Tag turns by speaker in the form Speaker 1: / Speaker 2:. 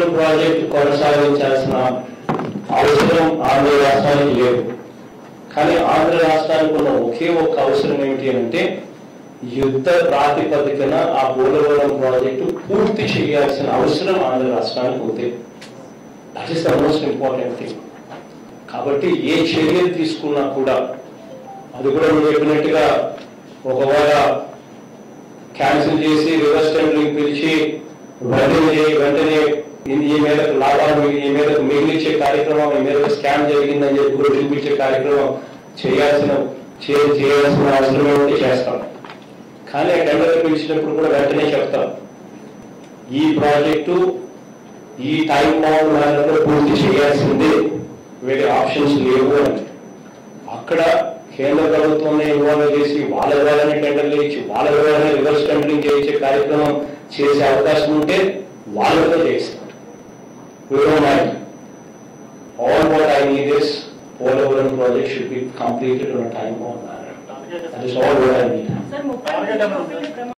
Speaker 1: Project కొనసాగించాల్సిన అవసరం ఆంధ్ర రాష్ట్రానికి లేదు కానీ ఆంధ్ర రాష్ట్రానికి ఉన్న ఒకే ఒక్క అవసరం ఏమిటి అంటే యుద్ధ ప్రాతిపదికన ఆ పోలవరం ప్రాజెక్టు పూర్తి చేయాల్సిన అవసరం ఆంధ్ర రాష్ట్రానికి ఉంది that is the most important thing కాబట్టి ఏ చర్యలు తీసుకున్నా కూడా అది కూడా నువ్వు చెప్పినట్టుగా ఒకవేళ క్యాన్సిల్ చేసి రివర్స్ టెండరింగ్ పిలిచి వెంటనే వెంటనే ఈ- ఈ మేరకు లాభాలు ఈ మేరకు మిగిలిచ్చే కార్యక్రమం ఈ మేరకు స్కామ్ జరిగిందని చెప్పి కూడా చూపించే కార్యక్రమం చేయాల్సిన చే- చేయాల్సిన అవసరం ఏమిటి చేస్తాం కానీ ఆ టెండర్ పిలిచినప్పుడు కూడా వెంటనే చెప్తాం ఈ ప్రాజెక్టు ఈ టైం బౌండ్ మేనర్లో పూర్తి చేయాల్సిందే వేరే ఆప్షన్స్ లేవు అని అక్కడ కేంద్ర ప్రభుత్వాన్ని ఇన్వాల్వ్ చేసి వాళ్ళ ద్వారానే టెండర్లు ఇచ్చి వాళ్ళ ద్వారానే రివర్స్ టెండరింగ్ చేయించే కార్యక్రమం చేసే అవకాశం ఉంటే వాళ్ళతో చేస్తారు We don't mind. All what I need is Polavaram project should be completed on a time bound manner. That is all what I need.
Speaker 2: Sir ముప్పై
Speaker 3: టార్గెట్ ఏమైనా ఉందా?
Speaker 2: మంది